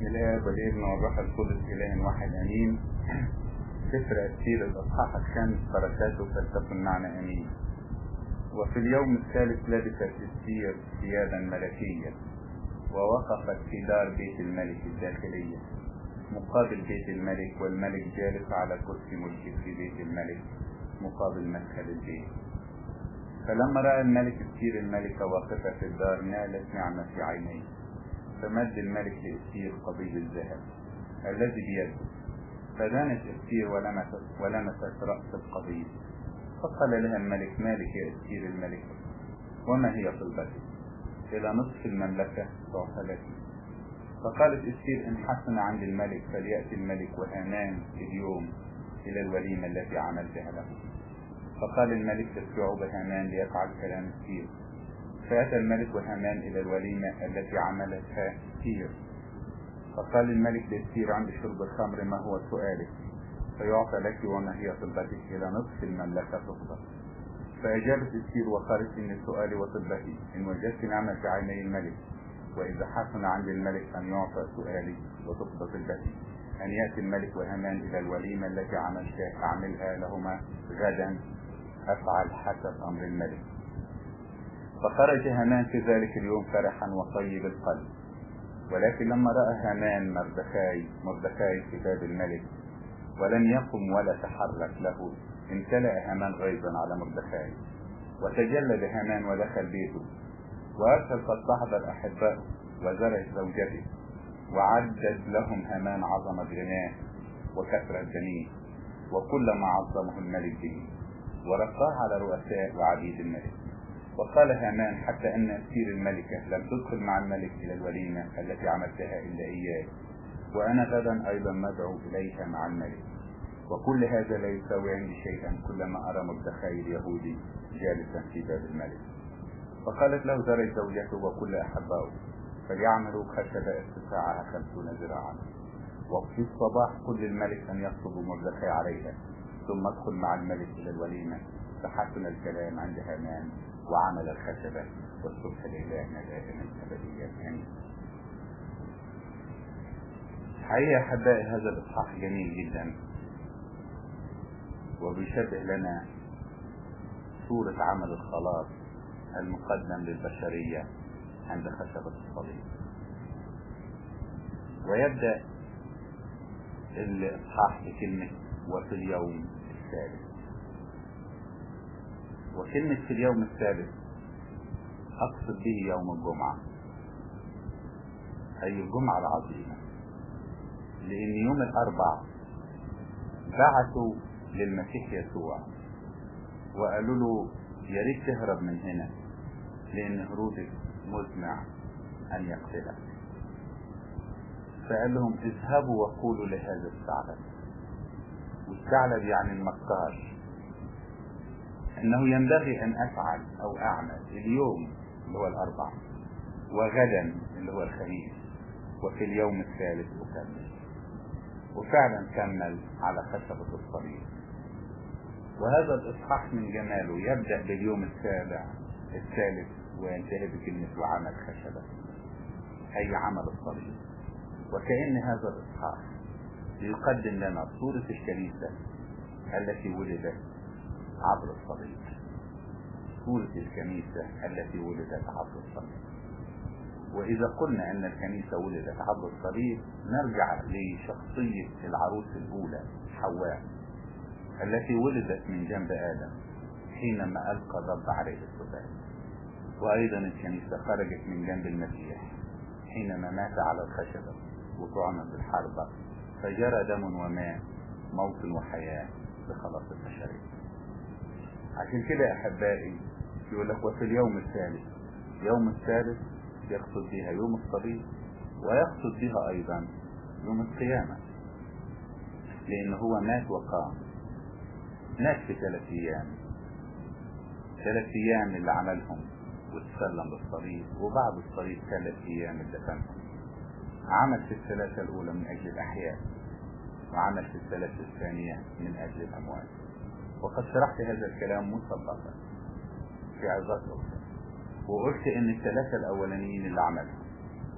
الآب والابن والروح القدس إله واحد أمين سفر أسير الأصحاح الخامس بركاته فلتكن معنا أمين وفي اليوم الثالث لبست أستير ثيابا ملكية ووقفت في دار بيت الملك الداخلية مقابل بيت الملك والملك جالس على كرسي ملكه في بيت الملك مقابل مدخل البيت فلما رأى الملك استير الملكة واقفة في الدار نالت نعمة في عينيه فمد الملك لإستير قضيب الذهب الذي بيده فدانت استير ولمست, ولمست رأس القضيب فقال لها الملك مالك يا استير الملكة وما هي طلبتك إلى نصف المملكة تعطى لك فقالت استير إن حسن عند الملك فليأتي الملك وهامان اليوم إلى الوليمة التي عملتها له فقال الملك اتبعوا بهامان ليفعل كلام استير فأتى الملك وهامان إلى الوليمة التي عملتها استير فقال الملك لاستير عند شرب الخمر ما هو سؤالك فيعطى لك وما هي طلبتك إلى نصف المملكة تفضل فأجابت استير وقالت إن سؤالي وطلبتي إن وجدت نعمة في عيني الملك وإذا حسن عند الملك أن يعطى سؤالي وتقضى طلبتي أن يأتي الملك وهامان إلى الوليمة التي عملتها أعملها لهما غدا أفعل حسب أمر الملك فخرج هامان في ذلك اليوم فرحا وطيب القلب ولكن لما رأى هامان مردخاي مردخاي في باب الملك ولم يقم ولا تحرك له امتلأ هامان غيظا على مردخاي وتجلد هامان ودخل بيته وأرسل قد تحضر أحبائه وزرع زوجته وعدد لهم هامان عظمة غناه وكثرة بنيه وكل ما عظمه الملك به ورفاه على رؤساء وعبيد الملك وقال هامان حتى أن أسير الملكة لم تدخل مع الملك إلى الوليمة التي عملتها إلا إياه وأنا غدا أيضا ندعو إليها مع الملك وكل هذا لا يساوي عندي شيئا كلما أرى مردخاي اليهودي جالسا في باب الملك فقالت له زرع زوجته وكل أحبائه فليعملوا خشبة ارتفاعها خمسون ذراعا وفي الصباح كل الملك أن يخطب مردخاي عليها ثم ادخل مع الملك إلى الوليمة فحسن الكلام عند هامان وعمل الخشبة والصبح لإلهنا الآن الأبدية آمين. حقيقة أحبائي هذا الإصحاح جميل جدا وبيشبه لنا صورة عمل الخلاص المقدم للبشرية عند خشبة الصليب ويبدأ الإصحاح بكلمة وفي اليوم الثالث وكلمة في اليوم الثالث أقصد به يوم الجمعة أي الجمعة العظيمة لأن يوم الأربع بعثوا للمسيح يسوع وقالوا له يا ريت تهرب من هنا لأن هروبك مزمع أن يقتلك فقال لهم اذهبوا وقولوا لهذا الثعلب والثعلب يعني المكار انه ينبغي ان افعل او اعمل اليوم اللي هو الاربع وغدا اللي هو الخميس وفي اليوم الثالث اكمل وفعلا كمل على خشبة الصليب وهذا الاصحاح من جماله يبدأ باليوم السابع الثالث وينتهي بكلمة وعمل خشبة أي عمل الصليب وكأن هذا الإصحاح يقدم لنا صورة الكنيسة التي ولدت عبر الصليب صورة الكنيسة التي ولدت عبر الصليب وإذا قلنا أن الكنيسة ولدت عبر الصليب نرجع لشخصية العروس الأولى حواء التي ولدت من جنب آدم حينما ألقى الرب عليه السبات وأيضا الكنيسة خرجت من جنب المسيح حينما مات على الخشبة وطعن بالحربة فجرى دم وماء موت وحياة لخلاص البشرية عشان كده أحبائي يقول لك وفي اليوم الثالث يوم الثالث يقصد بها يوم الصليب ويقصد بها أيضا يوم القيامة لأن هو مات وقام مات في ثلاث أيام ثلاث أيام اللي عملهم وتسلم بالصليب وبعد الصليب ثلاث أيام اللي دفنهم عمل في الثلاثة الأولى من أجل الأحياء وعمل في الثلاثة الثانية من أجل الأموات وقد شرحت هذا الكلام مسبقا في عظات أخرى وقلت إن الثلاثة الأولانيين اللي عملهم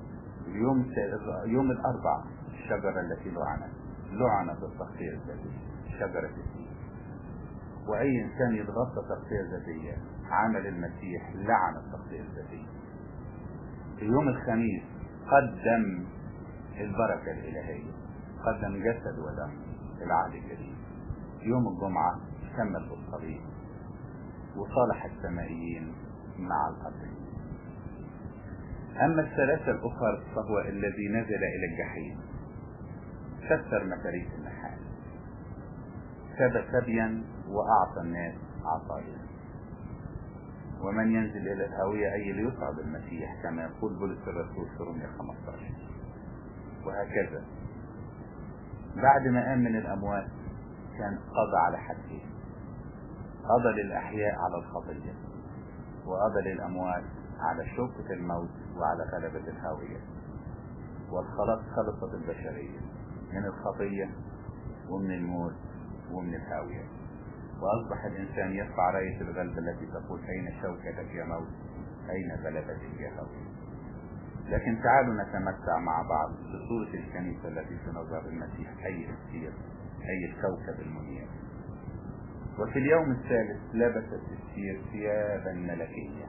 اليوم يوم الأربع الشجرة التي لعنت لعنت التغطية الذاتية شجرة الدين وأي إنسان يتغطى تغطية ذاتية عمل المسيح لعن التغطية الذاتية في يوم الخميس قدم البركة الإلهية قدم جسد ودم العهد الجديد يوم الجمعة كمل بالصليب وصالح السمائيين مع الأرضين أما الثلاثة الأخر فهو الذي نزل إلى الجحيم كسر مفاريس النحاس سب سبيا وأعطى الناس عطايا ومن ينزل إلى الهاوية أي ليصعد المسيح كما يقول بولس الرسول في رومية 15 وهكذا بعد ما قام من الأموات كان قضى على حدين قضى للأحياء على الخطية وقضى للأموات على شوكة الموت وعلى غلبة الهاوية والخلاص خلصت البشرية من الخطية ومن الموت ومن الهاوية وأصبح الإنسان يرفع راية الغلب التي تقول أين شوكتك يا موت أين غلبتك يا هاوية لكن تعالوا نتمتع مع بعض بصورة الكنيسة التي في نظر المسيح أي السير أي الكوكب المنير وفي اليوم الثالث لبست السير ثيابا ملكية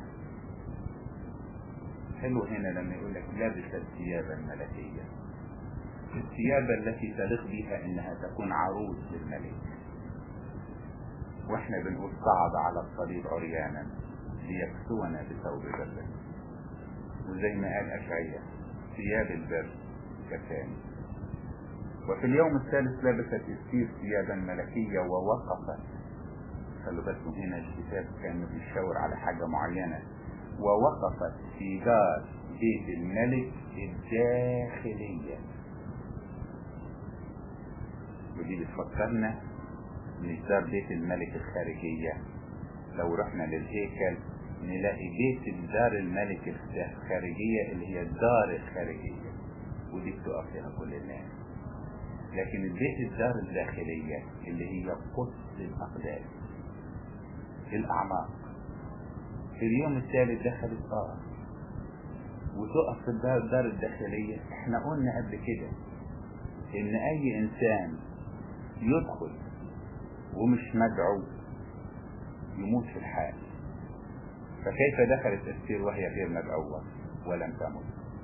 حلو هنا لما يقول لك لبست ثيابا ملكية الثياب التي تليق بها انها تكون عروس للملك واحنا بنقول صعد على الصليب عريانا ليكسونا بثوب بر وزي ما قال اشعياء ثياب البر كفاني وفي اليوم الثالث لبست السير ثيابا ملكية ووقفت خلوا بالكم هنا الكتاب كان بيشاور على حاجة معينة ووقفت في دار بيت الملك الداخلية ودي بتفكرنا مش دار بيت الملك الخارجية لو رحنا للهيكل نلاقي بيت دار الملك الخارجية اللي هي الدار الخارجية ودي بتقف فيها كل الناس لكن البيت الدار الداخلية اللي هي قدس الأقداس الأعماق في اليوم الثالث دخلت اه وتقف في الدار, الدار الداخلية احنا قلنا قبل كده ان اي انسان يدخل ومش مدعو يموت في الحال فكيف دخلت استير وهي غير مدعوة ولم تمت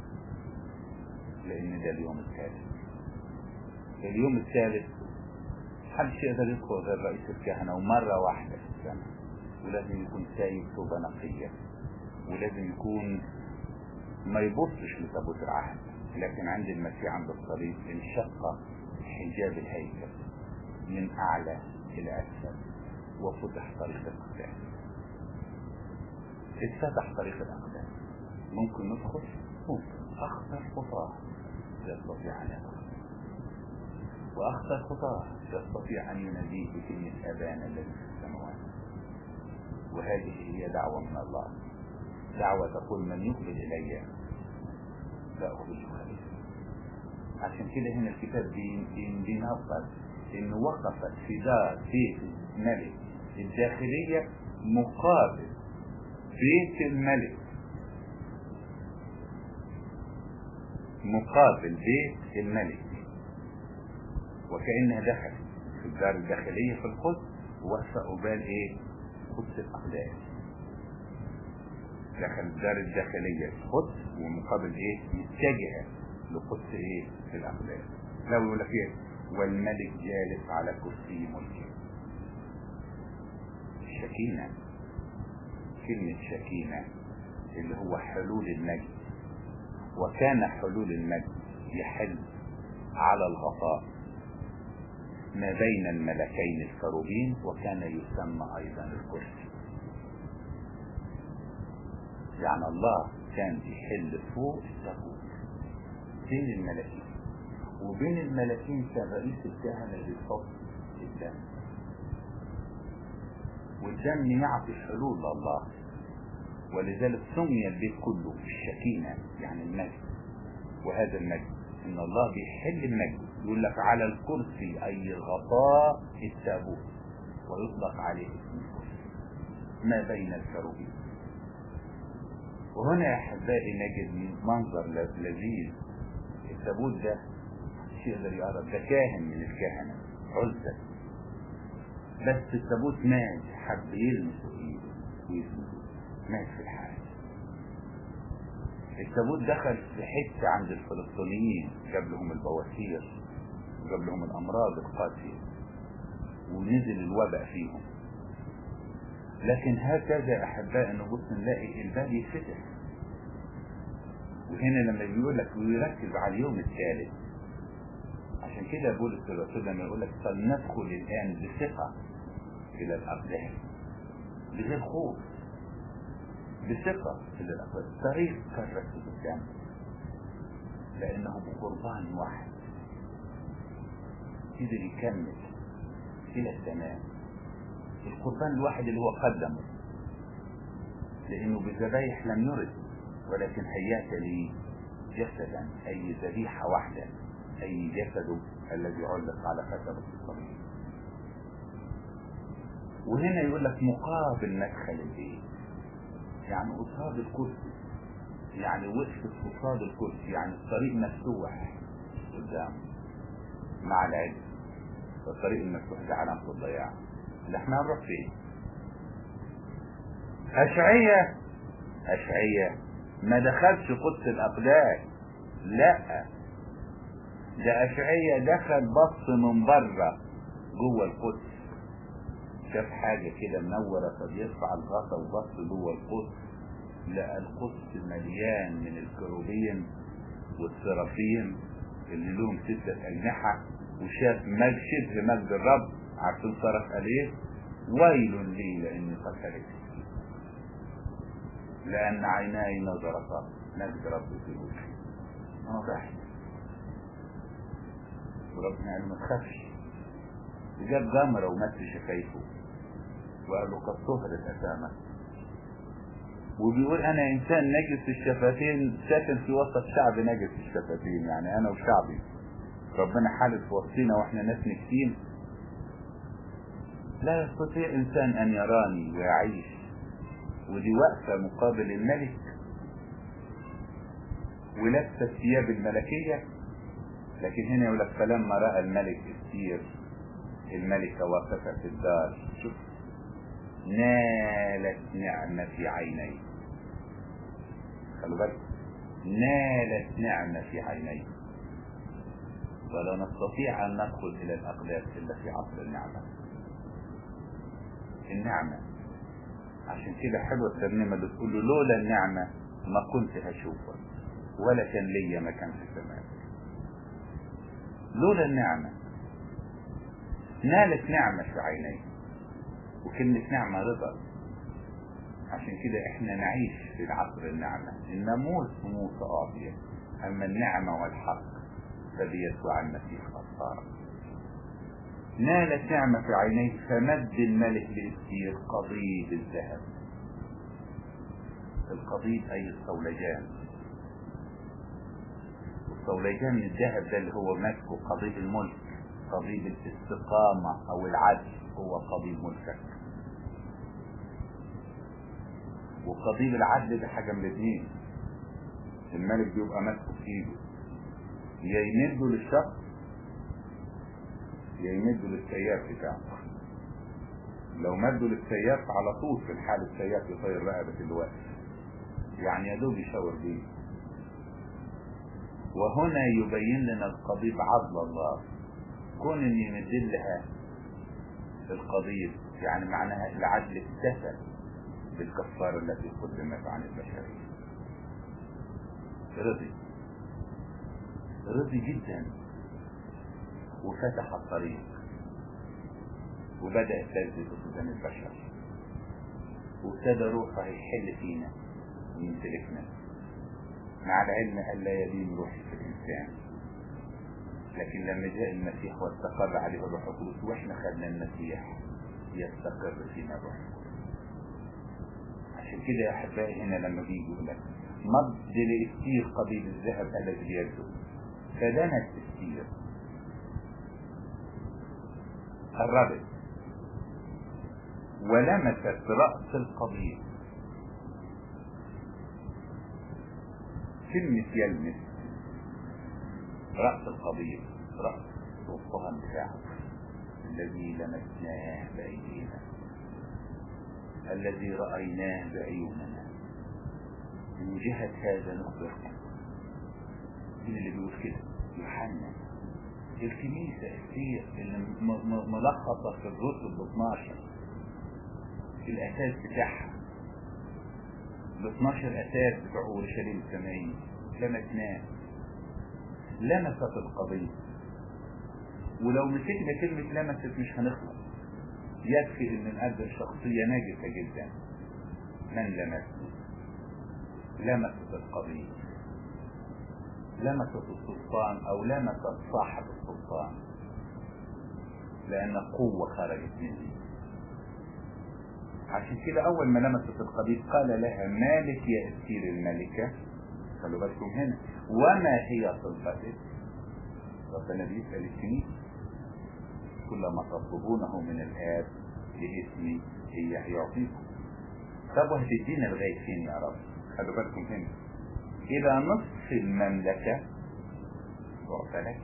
لان ده اليوم الثالث اليوم الثالث محدش يقدر يدخل غير رئيس الكهنة ومرة واحدة في السنة ولازم يكون سايب توبة نقية ولازم يكون ما يبصش لتابوت العهد لكن عند المسيح عند الصليب انشق حجاب الهيكل من اعلى الى اسفل وفتح طريق الاقدام اتفتح طريق الاقدام ممكن ندخل ممكن اخطر خطاه يستطيع ان يدخل واخطر خطاه يستطيع ان يناديه بكلمه ابانا الذي في السماوات وهذه هي دعوة من الله دعوة تقول من يقبل إلي لا أخرجه خليفة عشان كده هنا الكتاب بينظر إن وقفت في دار بيت الملك الداخلية مقابل بيت الملك مقابل بيت الملك وكأنها دخلت في الدار الداخلية في القدس وواقفة قبال ايه قدس الأقداس دخل الدار الداخلية القدس ومقابل ايه متجهة لقدس ايه الأقداس لو يقول لك ايه والملك جالس على كرسي ملكه الشكينة كلمة شكينة اللي هو حلول المجد وكان حلول المجد يحل على الغطاء ما بين الملكين الكروبين وكان يسمى ايضا الكرسي يعني الله كان يحل فوق التابوت بين الملكين وبين الملكين كان رئيس الكهنة اللي بيحط الدم والدم يعطي حلول لله ولذلك سمي البيت كله الشكينة يعني المجد وهذا المجد ان الله بيحل المجد يقول لك على الكرسي اي غطاء التابوت ويطلق عليه اسم الكرسي ما بين الكروبين وهنا يا احبائي نجد منظر لذيذ التابوت ده مش يقدر يقرب ده كاهن من الكهنة عزة بس التابوت مات حب يلمسه ايده ويسنده مات في الحال التابوت دخل في حتة عند الفلسطينيين جاب لهم البواسير وجاب لهم الأمراض القاسية ونزل الوباء فيهم لكن هكذا أحباء نبص نلاقي الباب يتفتح وهنا لما بيقول لك ويركز على اليوم الثالث عشان كده بولس الرسول لما يقول لك فلندخل الآن بثقة إلى الأقدام بغير خوف بثقة إلى الأقدام طريق كرس قدام لأنه بقربان واحد قدر يكمل إلى التمام القربان الواحد اللي هو قدمه لأنه بذبايح لم يرد ولكن هيأت لي جسدا أي ذبيحة واحدة أي جسده الذي علق على خشبة الصليب وهنا يقول لك مقابل مدخل البيت يعني قصاد الكرسي يعني وقفت قصاد الكرسي يعني الطريق مفتوح قدامه مع العلم فالطريق المفتوح ده علامة الضياع اللي احنا هنروح فين أشعية أشعية ما دخلش قدس الأقداس لا ده أشعية دخل بص من بره جوه القدس شاف حاجة كده منورة فبيرفع الغطا وبص جوه القدس لقى القدس مليان من الكروبين والسرافين اللي لهم ستة أجنحة وشاف مجد شبه مجد الرب عارفين صرف قال ايه؟ ويل لي لاني قتلت لان عيناي نظرتا مجد رب في وجهي انا ضحك وربنا قال ما تخافش جاب جمرة ومس شفايفه وقال له قد طهرت أسامك وبيقول أنا إنسان نجس الشفتين ساكن في وسط شعب نجس الشفتين يعني أنا وشعبي ربنا حالف في وسطينا وإحنا ناس نكسين لا يستطيع إنسان أن يراني ويعيش ودي واقفة مقابل الملك ولابسة الثياب الملكية لكن هنا يقول لك فلما رأى الملك استير الملكة واقفة في الدار شوف نالت نعمة في عينيه خلوا بالك نالت نعمة في عينيه ولا نستطيع أن ندخل إلى الأقداس إلا في عصر النعمة النعمة عشان كده حلوة الترنيمة اللي تقول له لولا النعمة ما كنت هشوفك ولا كان ليا مكان في السماء لولا النعمة نالت نعمة في عينيه وكلمة نعمة رضا عشان كده احنا نعيش في العصر النعمة الناموس موسى أعطية أما النعمة والحق فبيسوع المسيح قد صار نالت نعمة في عينيه فمد الملك لإستير قضيب الذهب القضيب أي الصولجان والصولجان من الذهب ده اللي هو ماسكه قضيب الملك قضيب الاستقامة أو العدل هو قضيب ملكك وقضيب العدل ده حاجة من الاثنين الملك بيبقى ماسكه في ايده يا يمده للشخص يا يمده للسياف بتاعه لو مده للسياف على طول في الحال السياف يطير رقبة الوقت يعني يا دوب يشاور بيه وهنا يبين لنا القضيب عدل الله كون ان يمد لها القضيب يعني معناها العدل اكتفى بالكفارة التي قدمت عن البشرية رضي رضي جدا وفتح الطريق وبدأ تلذذ قدام البشر وابتدى روحه يحل فينا ويمتلكنا مع العلم أن لا يدين روحي في الإنسان لكن لما جاء المسيح واستقر عليه الروح القدس واحنا خدنا المسيح يستقر فينا الروح القدس عشان كده يا احبائي هنا لما بيجي يقول لك مض لاستير قضيب الذهب الذي بيده فدنت استير قربت ولمست رأس القضيب كلمة يلمس رأس القضية رأس السلطان بتاعه الذي لمسناه بأيدينا الذي رأيناه بعيوننا من جهة هذا نخبركم مين اللي بيقول كده يوحنا الكنيسة السير اللي ملخصة في الرسل ال 12 الأساس بتاعها ال 12 أساس بتوع أورشليم السمائية لمسناه لمست القضية ولو مسكنا كلمة لمست مش هنخلص يكفي ان نقدر شخصية ناجسة جدا من لمسني لمست القضية لمست السلطان او لمست صاحب السلطان لان قوة خرجت مني عشان كده اول ما لمست القضية قال لها مالك يا اسير الملكة خلوا بالكم هنا وما هي صلفتك ربنا بيسأل الكنيسة كل ما تطلبونه من الآب باسمي هي يعطيكم طب وهتدينا لغاية فين يا رب خلوا بالكم هنا إلى نصف المملكة تعطى لك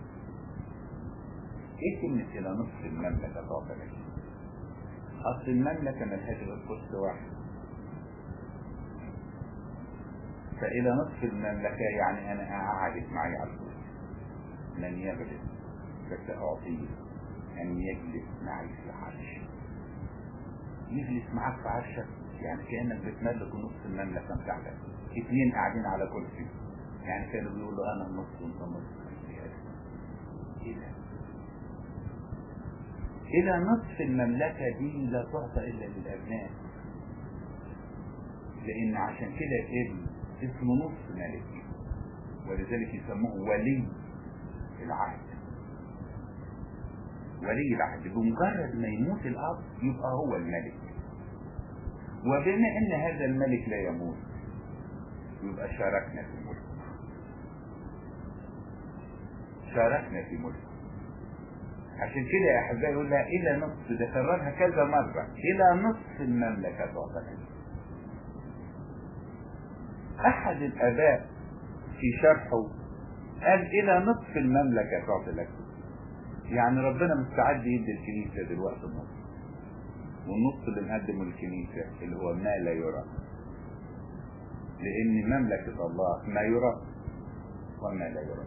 إيه كلمة إلى نصف المملكة تعطى لك أصل المملكة ملهاش غير كرسي واحد فإلى نصف المملكة يعني أنا قاعد معي على الكرسي من يغلب فسأعطيه أن يجلس معي في عرشي يجلس معك في عرشك يعني كأنك بتملك نص المملكة بتاعتك اثنين قاعدين على كرسي يعني كانوا بيقولوا أنا النص وأنت النص إيه ده؟ إلى نصف المملكة دي لا تعطى إلا للأبناء لأن عشان كده الابن اسمه نصف ملك ولذلك يسموه ولي العهد ولي العهد بمجرد ما يموت الأب يبقى هو الملك وبما أن هذا الملك لا يموت يبقى شاركنا في ملكه شاركنا في ملكه عشان كده يا أحبائي يقول لها إلى نصف ده كررها كذا مرة إلى نصف المملكة تعطى أحد الآباء في شرحه قال إلى نصف المملكة تعطي لك يعني ربنا مستعد يدي الكنيسة دلوقتي النص والنص اللي نقدمه للكنيسة اللي هو ما لا يرى لأن مملكة الله ما يرى وما لا يرى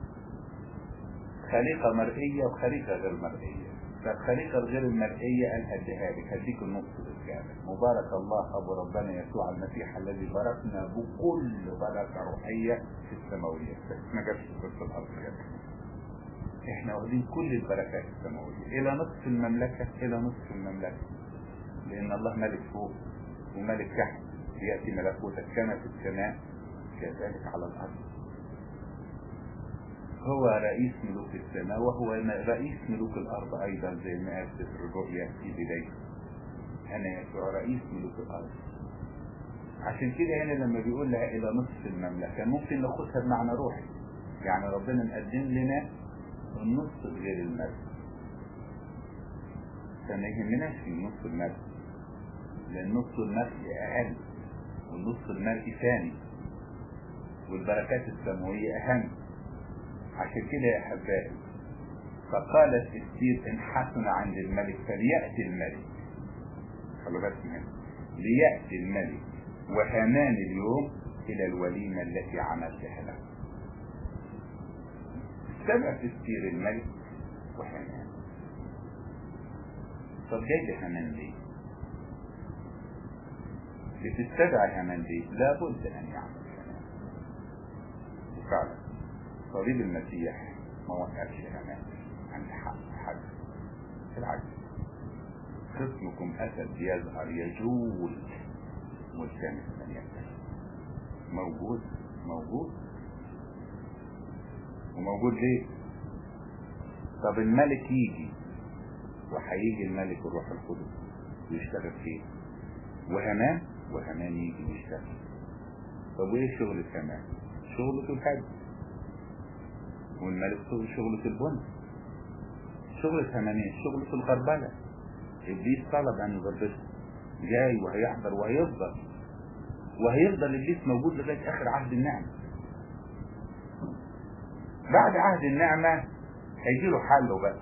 خليقة مرئية وخليقة غير مرئية فالخليقة الغير المرئية قال هديها لك هديك النص بالكامل مبارك الله أبو ربنا يسوع المسيح الذي باركنا بكل بركة روحية في السماوية بس ما جابش في الأرض كده احنا واخدين كل البركات السماوية الى نصف المملكة الى نصف المملكة لان الله ملك فوق وملك تحت يأتي ملكوتك كما في السماء كذلك على الارض هو رئيس ملوك السماء وهو رئيس ملوك الارض ايضا زي ما قال سفر الرؤيا في بداية انا يسوع رئيس ملوك الارض عشان كده هنا لما بيقول لها الى نصف المملكة ممكن ناخدها بمعنى روحي يعني ربنا مقدم لنا النص غير المرء فما يهمناش في نص المرء لان نص المرء اقل والنص المرء ثاني والبركات السماوية اهم عشان كده يا احبائي فقالت استير ان حسن عند الملك فليأتي الملك خلوا بالكم هنا ليأتي الملك وهامان اليوم الى الوليمة التي عملتها له سبع تسكير الملك وحنان طب جاي لهامان ليه بتستدعي هامان ليه لابد ان يعمل هامان وفعلا صليب المسيح ما وقفش هامان عند حق حد بالعكس خصمكم اسد يظهر يجول ملتمس من يقتل موجود موجود وموجود ليه طب الملك يجي وهيجي الملك الروح القدس ويشتغل فيه وهمان وهمان يجي ويشتغل طب وايه شغل همان شغلة الحج والملك شغلة البن شغلة همان ايه شغلة الغربلة ابليس طلب ان يغربله جاي وهيحضر وهيفضل وهيفضل ابليس موجود لغايه اخر عهد النعمه بعد عهد النعمة هيجي له حله بقى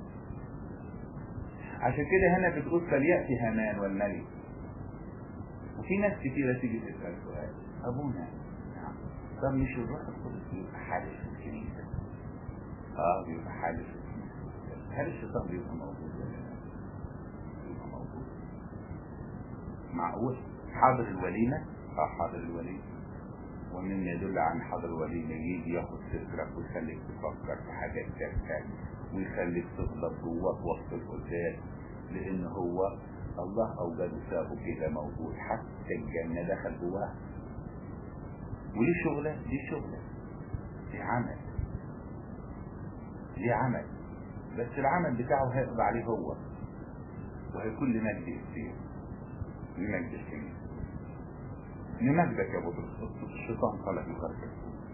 عشان كده هنا بتقول فليأتي هامان والملك وفي ناس كتيرة تيجي تسأل سؤال أبونا نعم طب مش الروح القدس بيبقى حالف في الكنيسة اه بيبقى حالف في الكنيسة هل الشيطان بيبقى موجود ولا لا؟ بيبقى موجود معقول حاضر الوليمة اه حاضر الوليمة ومما يدل عن حاضر الوليمة يجي ياخد فكرك ويخليك تفكر في حاجات تافهة ويخليك تغلط جوه في وسط القداس لان هو الله اوجده سابه كده موجود حتى الجنة دخل جواها وليه شغلة دي شغلة دي عمل دي عمل بس العمل بتاعه هيقضى عليه هو وهيكون لمجد السير لمجد الكنيسة لمجدك يا بطرس الشيطان طلب يغربك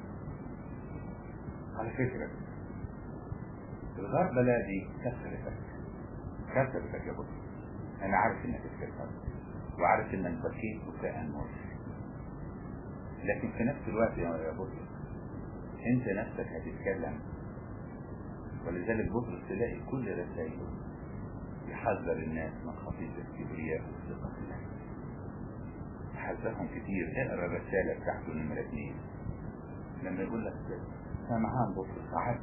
على فكرة الغربة لا دي كسرتك كسرتك يا بطرس انا عارف انك اتكسرت وعارف انك بكيت وتأمل لكن في نفس الوقت يا بطرس انت نفسك هتتكلم ولذلك بطرس تلاقي كل رسائله يحذر الناس من خطية الكبرياء والثقة في النفس حذرهم كتير اقرا الرسالة بتاعته نمرة اثنين لما يقول لك سمعان بطرس عبد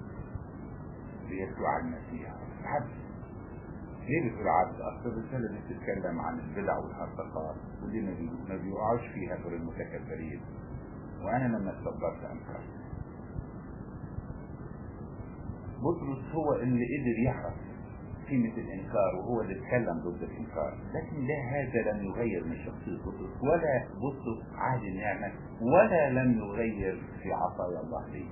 بيسوع المسيح عبد ليه بتقول عبد؟ أصل الرسالة دي بتتكلم عن البدع والهرطقات ودي ما بيقعوش فيها غير المتكبرين وأنا لما استكبرت أنكرت بطرس هو اللي قدر يعرف قيمة الإنكار وهو اللي اتكلم ضد الإنكار لكن لا هذا لم يغير من شخصية بطرس ولا بطرس عهد النعمة ولا لم يغير في عطايا الله ليه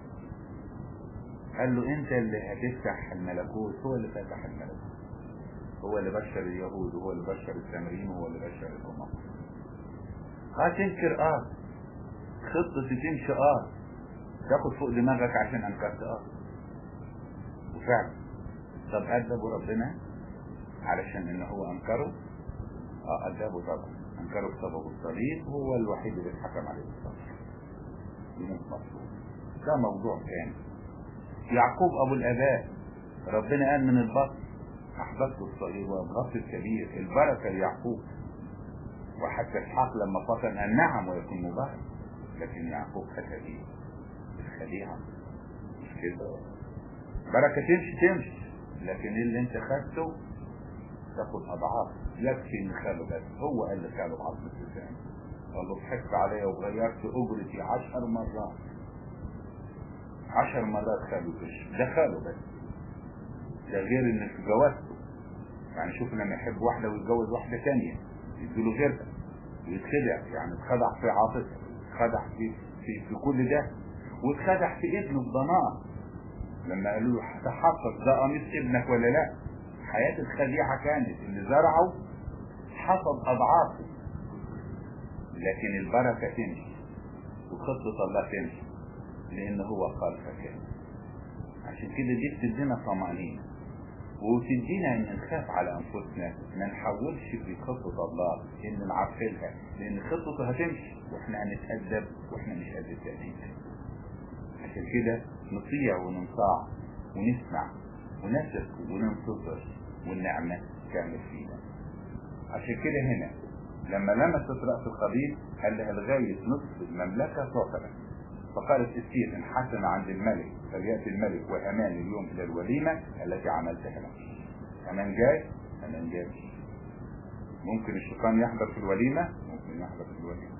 قال له انت اللي هتفتح الملكوت هو اللي فتح الملكوت هو اللي بشر اليهود وهو اللي بشر السامريين وهو اللي بشر الامم اه تنكر اه خطة تمشي اه تاخد فوق دماغك عشان انكرت اه وفعلا طب أدبوا ربنا علشان ان هو انكره اه أدبوا طبعا انكره بسبب الصليب هو الوحيد اللي اتحكم عليه بالصليب بموت مطلوب ده موضوع تاني يعقوب ابو الاباء ربنا قال من البطن احببت الصغير وابغضت الكبير البركه ليعقوب وحتى اسحاق لما فطن قال نعم ويكون مبارك لكن يعقوب خدها ايه؟ الخديعه مش كده بركه تمشي تمشي لكن اللي انت خدته تاخد اضعاف يكفي ان خاله بس هو قال لخاله بعظمه لسانه قال له ضحكت عليا وغيرت اجرتي عشر مرات عشر مرات خاله كش ده خاله بس ده غير ان في جوازته يعني شوف لما يحب واحده ويتجوز واحده ثانيه يديله غيرها ويتخدع يعني اتخدع في عاطفه اتخدع في في, في كل ده واتخدع في ابنه بضناء لما قالوا له تحقق ده قميص ابنك ولا لا حياة الخديعة كانت اللي زرعه حصد أضعافه لكن البركة تمشي وخطة الله تمشي لأن هو قال فكان عشان كده دي بتدينا طمأنينة وتدينا ان نخاف على انفسنا ما نحاولش في خطة الله ان نعرفلها لان خطته هتمشي واحنا هنتأدب واحنا مش قد التأديب عشان كده نطيع وننطاع ونسمع ونثق وننتظر والنعمة تعمل فينا عشان كده هنا لما لمست رأس القبيل قال لها لغاية نصف المملكة تعترف فقالت استير ان حسن عند الملك فليأتي الملك وأمان اليوم إلى الوليمة التي عملتها له أمان جاي أمان جاي ممكن الشيطان يحضر في الوليمة ممكن يحضر في الوليمة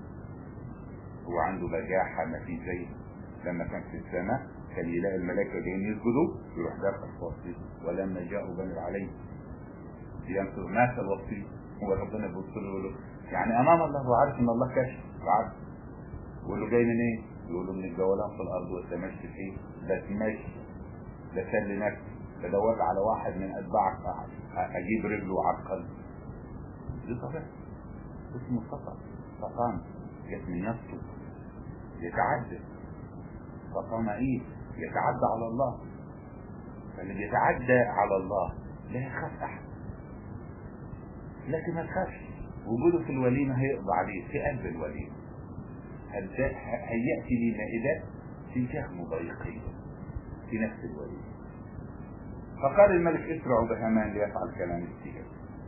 هو عنده بجاحة ما في زي لما كان في السماء كان يلاقي الملائكة جايين يسجدوا يروح داخل فاصل ولما جاءوا بني عليه ينصر مات الوصي هو ربنا بيبص له يقول له يعني امام الله هو عارف ان الله كاشف وعارف يقول له جاي من ايه؟ يقول له من الجولان في الارض والتمشي فيه بتمشي بسلي نفسي بدور على واحد من اتباعك اجيب رجله وعرقل دي طبيعة اسمه سطر سطان جت من نفسه يتعدى سطان ايه يتعدى على الله فاللي بيتعدى على الله لا يخاف احد لكن ما تخافش وجوده في الوليمة هيقضى عليه في قلب الوليمة هيأتي لي مائدات تجاه مضايقيه في نفس الوليمة فقال الملك اسرعوا بهامان ليفعل كلام استير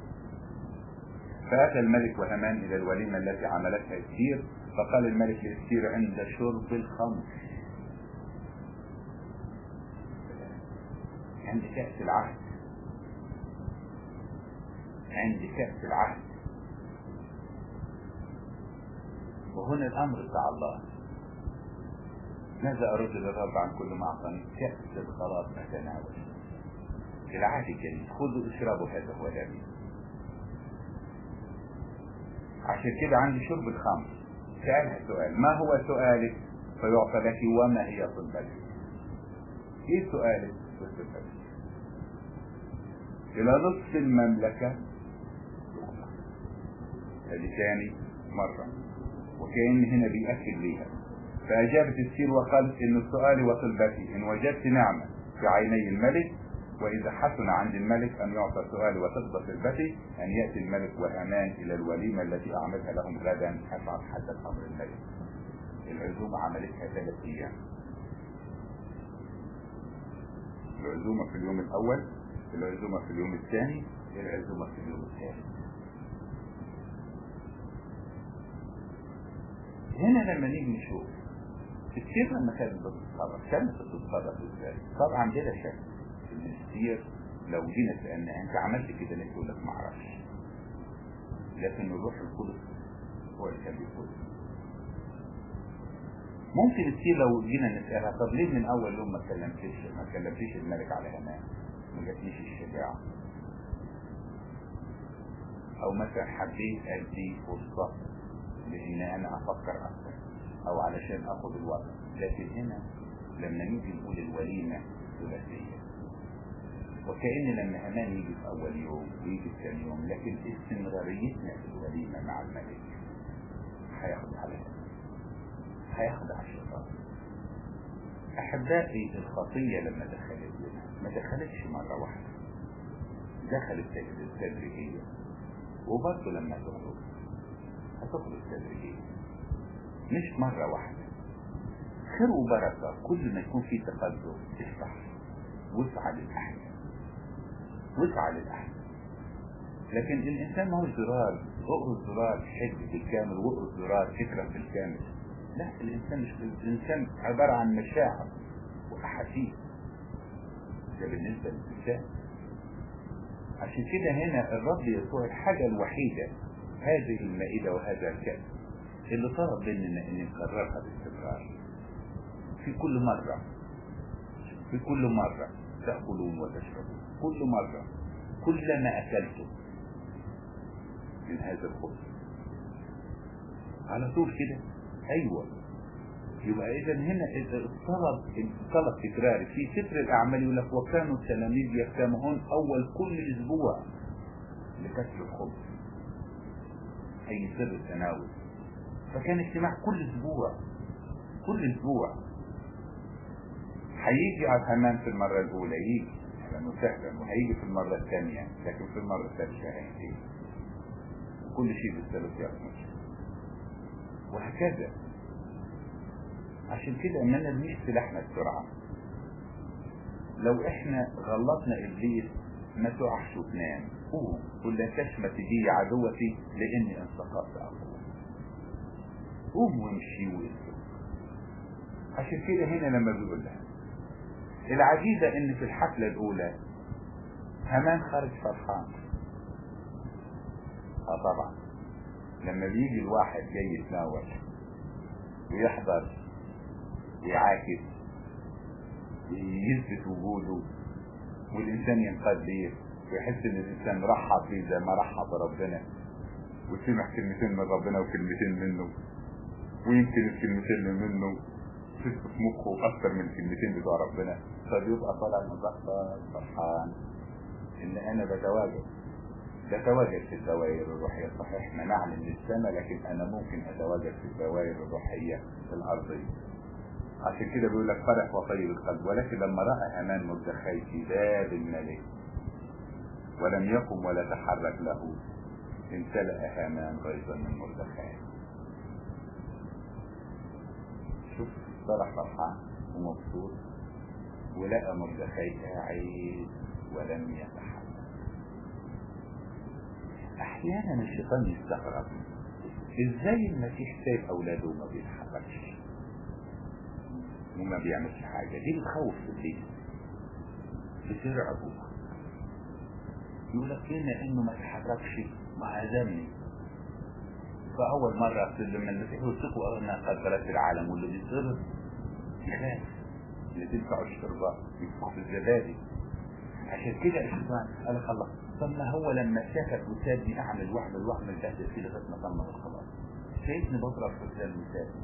فأتى الملك وهامان إلى الوليمة التي عملتها استير فقال الملك لاستير عند شرب الخمر عند كأس العهد عند كأس العهد وهنا الأمر بتاع الله ماذا أرد للرب عن كل ما أعطاني كأس الخلاص أتناول العهد الجديد خذوا اشربوا هذا هو دمي عشان كده عندي شرب الخمر سألها سؤال ما هو سؤالك فيعطى لك وما هي طلبتك ايه سؤالك وطلبتك الى نصف المملكة هذه ثاني مرة وكأن هنا بيأكد ليها فأجابت السير وقالت إن سؤالي وطلبتي إن وجدت نعمة في عيني الملك وإذا حسن عند الملك أن يعطى سؤالي وتقضى طلبتي أن يأتي الملك وهامان إلى الوليمة التي أعملها لهم غدا أفعل حسب أمر الملك العزومة عملتها ثلاث أيام العزومة في اليوم الأول العزومة في اليوم الثاني العزومة في اليوم الثالث هنا لما نيجي نشوف كتير لما كانت بتتصرف كانت بتتصرف ازاي؟ طبعا بلا شك الكثير لو جينا سألنا انت عملت كده ليه يقول لك ما اعرفش لكن الروح القدس هو اللي كان بيقول ممكن كتير لو جينا نسألها طب ليه من اول يوم ما كلمتش ما كلمتيش الملك على همان ما جاتليش الشجاعة او مثلا حبيت ادي فرصة لان انا افكر اكتر او علشان اخد الوقت لكن هنا لما نيجي نقول الوليمة ثلاثية وكأن لما همان يجي في أول يوم ويجي في ثاني يوم لكن استمراريتنا في الوليمة مع الملك هياخد عليها هياخد على الشيطان أحبائي الخطية لما دخلت لنا ما دخلتش مرة واحدة دخلت تدريجيا وبرضه لما تخرج هتخرج تدريجيا مش مرة واحدة خير وبركة كل ما يكون في تقدم افتح واسعى للأحسن واسعى للأحسن لكن الإنسان ما هو زرار اقرص زرار حب بالكامل واقرص زرار اكره بالكامل لا الإنسان مش الإنسان عبارة عن مشاعر وأحاسيس ده بالنسبة للإنسان عشان كده هنا الرب يسوع الحاجة الوحيدة هذه المائدة وهذا الكأس اللي طلب مننا ان نكررها باستمرار في كل مرة في كل مرة تأكلون وتشربون كل مرة كلما أكلتم من هذا الخبز على طول كده أيوة يبقى إذا هنا الطلب الطلب تكراري في سفر الأعمال يقول لك وكانوا التلاميذ يجتمعون أول كل أسبوع لكسر الخبز أي سر التناول فكان اجتماع كل أسبوع كل أسبوع هيجي على الحمام في المرة الأولى يجي أهلا وسهلا وهيجي في المرة الثانية لكن في المرة الثالثة هيجي وكل شيء بالثالث يخمش وهكذا عشان كده ما نرميش سلاحنا بسرعة لو احنا غلطنا ابليس ما تقعش وتنام قوم قل لا تشمت بي عدوتي لاني ان سقطت اقوم قوم وامشي واسلك عشان كده هنا لما بيقول لها العجيبة ان في الحفلة الاولى همان خرج فرحان اه طبعا لما بيجي الواحد جاي يتناول ويحضر ويعاكس يثبت وجوده والإنسان ينقاد ليه ويحس إن الإنسان رحب فيه زي ما رحب ربنا وسمع كلمتين من ربنا وكلمتين منه ويمكن الكلمتين اللي منه تثبت مخه أكثر من الكلمتين بتوع ربنا فبيبقى طالع مزخرف فرحان إن أنا بتواجد بتواجد في الدوائر الروحية صحيح منعني من السماء لكن أنا ممكن أتواجد في الدوائر الروحية الأرضية عشان كده بيقول لك فرح وطيب القلب ولكن لما رأى هامان مردخي في باب الملك ولم يقم ولا تحرك له امتلأ هامان غيظا من مردخي شوف فرح فرحان ومبسوط ولقى مردخي قاعد ولم يتحرك احيانا الشيطان يستغرب ازاي المسيح سايب اولاده وما بيتحركش وما بيعملش حاجه دي بتخوف في البيت بترعبه يقول لك هنا انه ما تحركش ما هزمني فاول مره لما المسيح يوصفوا ان قدرات العالم واللي بيصير يخاف اللي تدفع الشربات يدفع في الزبادي عشان كده الشيطان قال لك الله طب ما هو لما شافك وسابني اعمل واعمل واعمل بهدل فيه لغايه ما تم الخلاص شايفني بضرب في الزال وسابني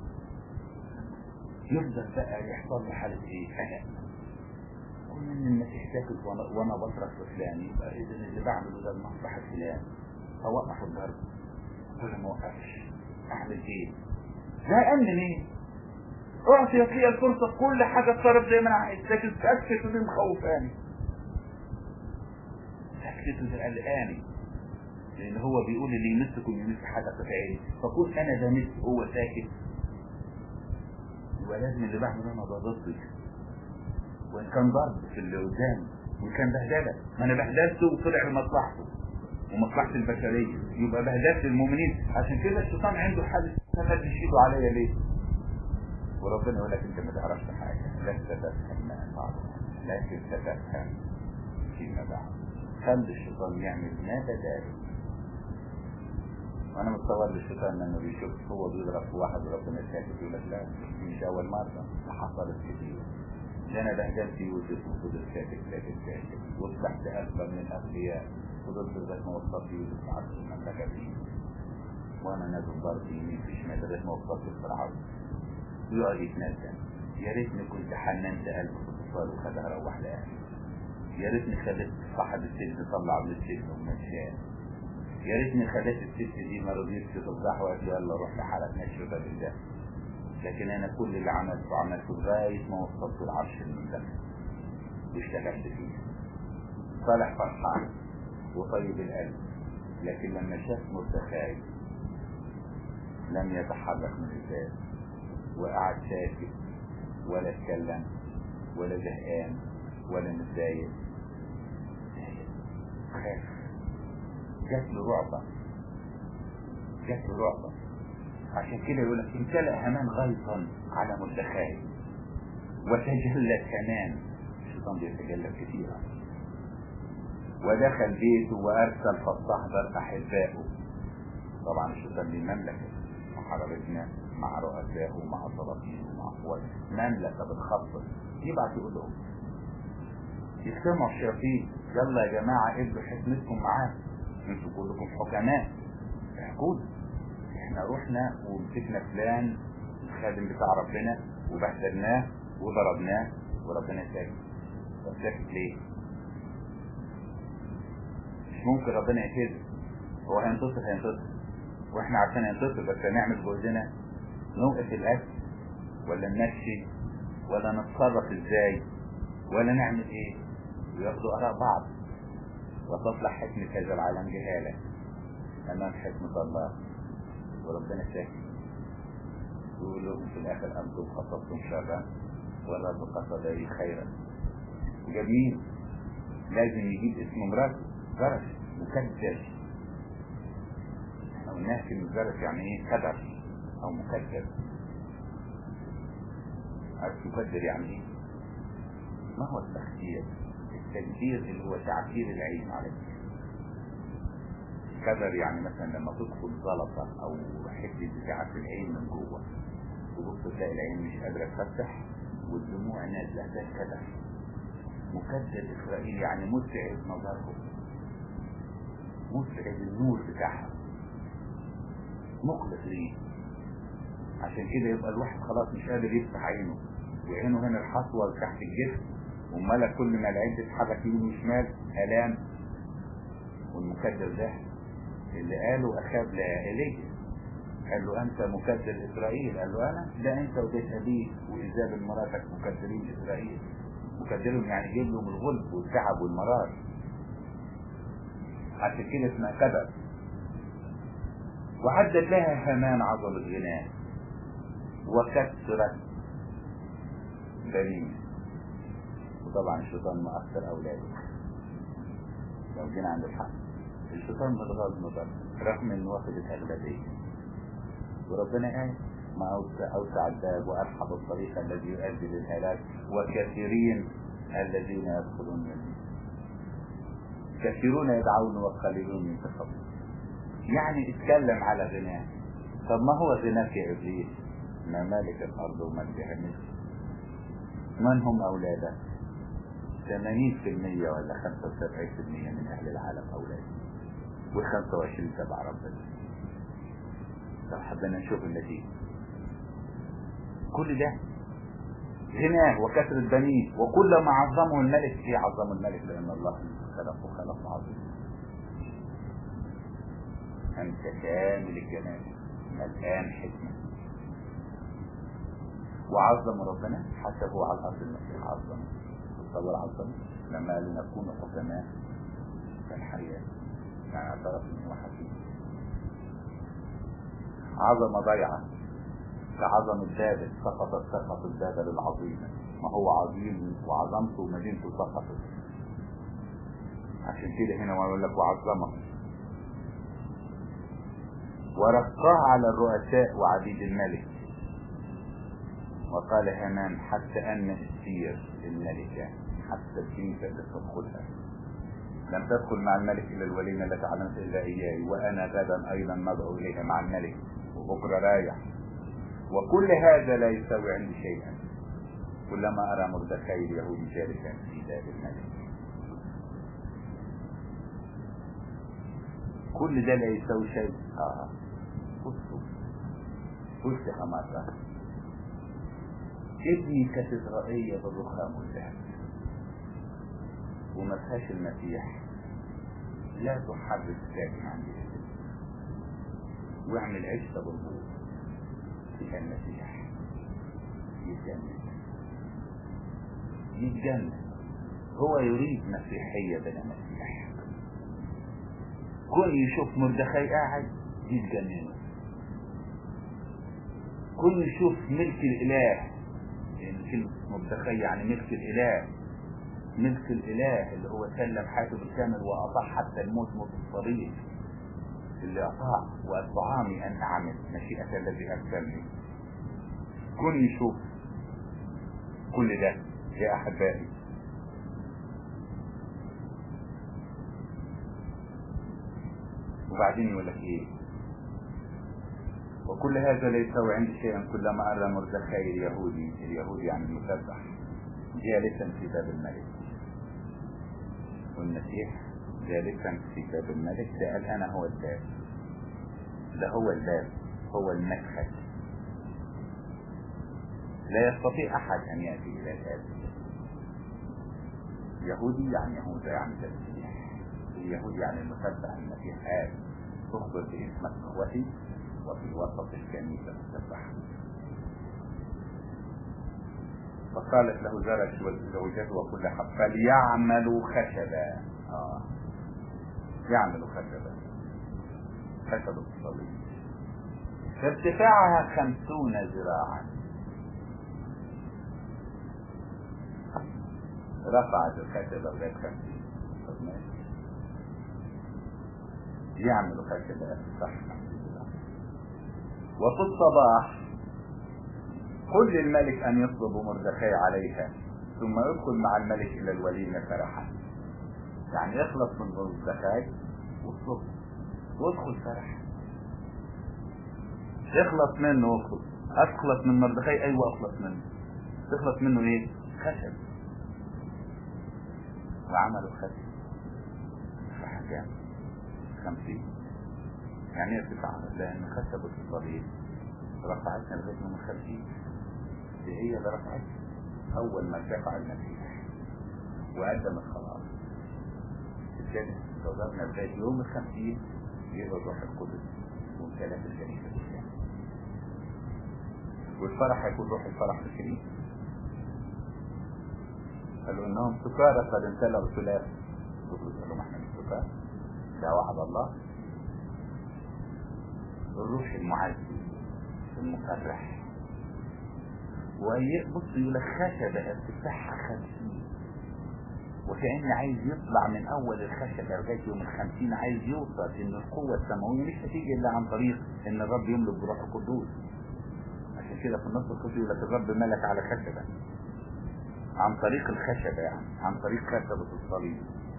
يفضل بقى يحصل له حاله ايه؟ قلق كون ان المسيح ساكت وانا وانا بصرخ في فلان يبقى اذا اللي بعمله ده لمصلحه فلان اوقف الضرب ولا ما اوقفش اعمل ايه؟ لا امن ايه؟ اعطيت لي الفرصه كل حاجه اتصرف زي ما انا عايز لكن سكت ودي مخوفاني سكت ودي قلقاني لان هو بيقول اللي يمسكم يمس حاجه في عيني فكون انا بمس هو ساكت يبقى لازم اللي بعمله انا ضدي وان كان ضرب في اللي قدامي وان كان بهدله ما انا بهدلته وطلع لمصلحته ومصلحه البشريه يبقى بهدلت المؤمنين عشان كده الشيطان عنده حاله ما تشيله عليا ليه؟ وربنا يقول لك انت ما تعرفش حاجه لست تفهم ما تعرف لكن ستفهم فيما بعد خلي الشيطان يعمل ما بداله وانا متصور للشيطان انه بيشوف هو بيضرب في واحد وربنا ساكت يقول لك لا دي مش اول مره ده حصلت كتير ده انا بهدلت يوسف وفضل ساكت ساكت ساكت واصبحت اكبر من الاغبياء فضلت لغايه ما وصلت يوسف عرش المملكه دي وانا نازل ضرب يمين في شمال لغايه ما وصلت لفرعون ويقعد يتندم يا ريتني كنت حننت قلبه في الاطفال وخدها روح لاهلي يا ريتني خليت صاحب السجن طلع من السجن ومشاه يا ريتني خليت الست دي ما رضيتش تفضح وقالت يلا روح لحالك نشر باب ده لكن انا كل اللي عملته عملته لغايه ما وصلت العرش المملكه واشتغلت فيه صالح فرحان وطيب القلب لكن لما شاف مردخاي لم يتحرك من الباب وقعد ساكت ولا اتكلم ولا زهقان ولا متضايق خاف جات له رعبة جات له رعبة عشان كده يقول لك امتلأ هامان غيظا على مردخاي وتجلى كمان الشيطان بيتجلى كثيرا ودخل بيته وارسل فاستحضر احبائه طبعا الشيطان دي مملكه محاربتنا مع رؤسائه ومع سلاطينه ومع قواته مملكه بتخطط يبعت يقول لهم يجتمعوا الشياطين يلا يا جماعه ادوا حكمتكم معاه انتوا كلكم حكماء احكوا احنا رحنا ومسكنا فلان الخادم بتاع ربنا وبهدلناه وضربناه وربنا ساكت طب ساكت ليه؟ مش ممكن ربنا يهز هو هينتصر هينتصر واحنا عارفين هينتصر بس هنعمل جهدنا نوقف الاكل ولا نمشي ولا نتصرف ازاي ولا نعمل ايه وياخدوا اراء بعض وتصلح حكمة هذا العالم جهالة امام حكمة الله وربنا ساكت يقول لهم في الاخر انتم قصدتم شرا والرب قصد لي خيرا جميل لازم يجيب اسم مراته جرس مكدر احنا قلناها كلمة جرس يعني ايه كدر او مكدر عارف مكدر يعني ايه ما هو التخدير التكدير اللي هو تعبير العين على كدر يعني مثلا لما تدخل زلطة او حتة بتاعة في العين من جوه تبص تلاقي العين مش قادرة تفتح والدموع نازلة ده كدر مكدر إسرائيل يعني متعب نظرهم متعب النور بتاعها مقلق ليه عشان كده يبقى الواحد خلاص مش قادر يفتح عينه وعينه هنا الحصوة تحت الجسم ومالك كل ما العين تتحرك يمين وشمال آلام والمكدر ده اللي قاله أخاب لإيليا قال له أنت مكدر إسرائيل قال له أنا ده أنت وبيت أبيك وإيزابل مراتك مكدرين إسرائيل مكدرهم يعني جيب لهم الغلب والتعب والمرار عشان كده اسمها كدر وعدت لها هامان عضل الغناء وكسرت بنين وطبعا الشيطان مؤثر اولاده لو جينا عند الحق الشيطان متغاظ مضر رغم انه واخد الاغلبيه وربنا قال ما أوسع, أوسع الباب وأرحب الطريق الذي يؤدي للهلاك وكثيرين الذين يدخلون منه كثيرون يدعون وقليلون ينتخبون يعني اتكلم على غناه طب ما هو غناك يا إبليس ما مالك الأرض وملكها مثل من هم أولاده 80% ولا 75% من أهل العالم أولاد وال25 تبع ربنا لو حبينا نشوف النتيجة كل ده غناه وكثرة بنيه وكلما عظمه الملك ايه عظمه الملك لان الله خلقه خلق عظيم انت كامل الجمال ملآن حكمة وعظم ربنا حسبه على الارض المسيح عظم تصور عظم لما قال نكون حكماء كالحياة يعني اعترف انه حكيم عظم ضيعه كعظم البابل سقطت سقط البابل العظيمة ما هو عظيم وعظمته ومدينته سقطت عشان كده هنا ويقول لك وعظمه ورقاه على الرؤساء وعبيد الملك وقال هامان حتى ان استير الملكة حتى الكنيسة اللي تدخلها لم تدخل مع الملك الى الوليمة التي علمت الا اياي وانا غدا ايضا ندعو اليها مع الملك وبكره رايح وكل هذا لا يساوي عندي شيئا كلما أرى مردخي اليهودي جالسا في باب الملك كل ده لا يساوي شيء اه بصوا بص يا حماسة ابني كاتدرائية بالرخام والذهب وما فيهاش المسيح لا تحرك ساكن عن واعمل عشة بالبوط فيها المسيح يتجنن يتجنن هو يريد مسيحية بلا مسيح كون يشوف مردخي قاعد يتجننه كون يشوف ملك الإله يعني كلمة مردخي يعني ملك الإله ملك الإله اللي هو سلم حياته بالكامل وأطاع حتى الموت موت الصليب اللي أطاع وأطعامي أن أعمل مشيئة الذي أرسلني كن يشوف كل ده يا أحبائي وبعدين يقول لك إيه وكل هذا لا يساوي عندي شيئا كلما أرى مردخي اليهودي اليهودي يعني المسبح جالسا في باب الملك والمسيح جالسا في باب الملك ده قال أنا هو الباب ده هو الباب هو المدخل لا يستطيع أحد أن يأتي إلى الآب يهودي يعني يهوذا يعني المسيح اليهودي يعني المسبح المسيح آب تخبر باسم اخوتي وفي وسط الكنيسة مسبحة فقالت له زرش وزوجته وكل حب فليعملوا خشبا آه. يعملوا خشبا خشب الصليب ارتفاعها خمسون ذراعا رفعت الخشبة لغاية خمسين طب ماشي يعملوا خشبة صح وفي الصباح قل للملك أن يطلب مردخي عليها ثم يدخل مع الملك إلى الوليمة فرحا يعني يخلص من مردخي واطلب وادخل فرح اخلص منه واخلص اخلص من مردخي ايوه اخلص منه تخلص منه ايه خشب وعملوا خشب فحكام خمسين يعني ارتفاع لان خشبة الصليب رفعتنا لغاية من الخمسين دي هي اللي رفعتنا اول ما شفع المسيح وقدم الخلاص الجنة صدرنا لغاية يوم الخمسين يقبل روح القدس وامتلاك الكنيسة بالكامل والفرح هيكون روح الفرح في الكنيسة قالوا انهم سكارى قد امتلأوا ثلاث بطرس قال لهم احنا مش سكارى ده وعد الله الروح المعزي المفرح وبص يقول لك خشبة ارتفاعها 50 وكأن عايز يطلع من أول الخشبة لغاية يوم الخمسين عايز يوصل إن القوة السماوية مش هتيجي إلا عن طريق إن الرب يملك بروح القدوس عشان كده في النص القدسي يقول لك الرب ملك على خشبة عن طريق الخشبة يعني عن طريق خشبة الصليب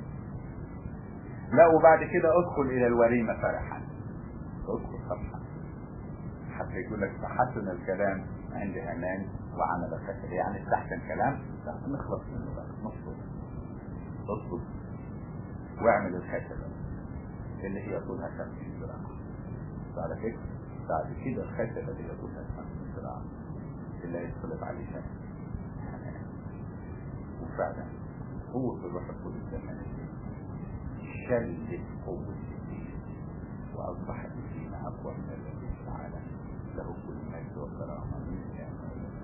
لا وبعد كده ادخل إلى الوريمة فرحا ادخل فرحا حتى يقول لك فحسن الكلام عند هامان وعمل الخشبة يعني استحسن كلام لا نخلص منه بقى نصبر اطلب واعمل الخشبة اللي هي طولها 50 ذراع بعد كده بعد كده الخشبة اللي هي طولها 50 ذراع اللي هيتصلب عليه شمس وفعلا قوة الروح القدس لما شلت قوة الدين وأصبحت الدين أقوى من الذي في العالم له كل مجد وكرامة من